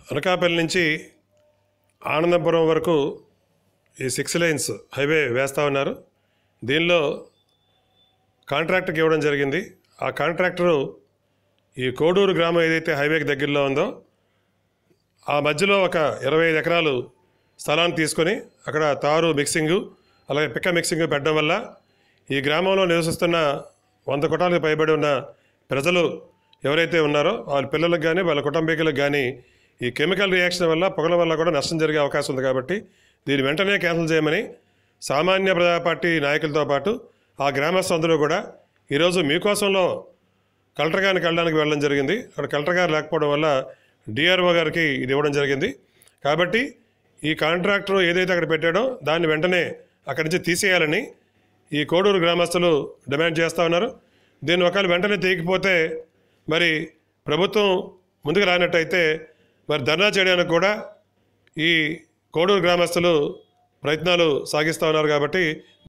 అనకాపల్లి నుంచి ఆనందపురం వరకు ఈ సిక్స్ లైన్స్ హైవే వేస్తూ ఉన్నారు దీనిలో కాంట్రాక్ట్కి ఇవ్వడం జరిగింది ఆ కాంట్రాక్టరు ఈ కోడూరు గ్రామం ఏదైతే హైవేకి దగ్గరలో ఉందో ఆ మధ్యలో ఒక ఇరవై ఐదు ఎకరాలు స్థలాన్ని తీసుకొని అక్కడ తారు మిక్సింగు అలాగే పిక్క మిక్సింగ్ పెట్టడం వల్ల ఈ గ్రామంలో నివసిస్తున్న వంద కుటాలకు పైబడి ఉన్న ప్రజలు ఎవరైతే ఉన్నారో వాళ్ళ పిల్లలకు కానీ వాళ్ళ కుటుంబీకులకు కానీ ఈ కెమికల్ రియాక్షన్ వల్ల పొగల వల్ల కూడా నష్టం జరిగే అవకాశం ఉంది కాబట్టి దీన్ని వెంటనే క్యాన్సిల్ చేయమని సామాన్య ప్రజా పార్టీ నాయకులతో పాటు ఆ గ్రామస్తులందరూ కూడా ఈరోజు మీకోసంలో కలెక్టర్ గారికి వెళ్ళడానికి వెళ్ళడం జరిగింది అక్కడ కలెక్టర్ గారు లేకపోవడం వల్ల డిఆర్ఓ గారికి ఇది ఇవ్వడం జరిగింది కాబట్టి ఈ కాంట్రాక్టర్ ఏదైతే అక్కడ పెట్టాడో దాన్ని వెంటనే అక్కడి నుంచి తీసేయాలని ఈ కోడూరు గ్రామస్తులు డిమాండ్ చేస్తూ ఉన్నారు దీన్ని ఒకవేళ వెంటనే తీయకపోతే మరి ప్రభుత్వం ముందుకు రానట్టయితే మరి ధర్నా చేయడానికి కూడా ఈ కోడూరు గ్రామస్తులు ప్రయత్నాలు సాగిస్తూ ఉన్నారు కాబట్టి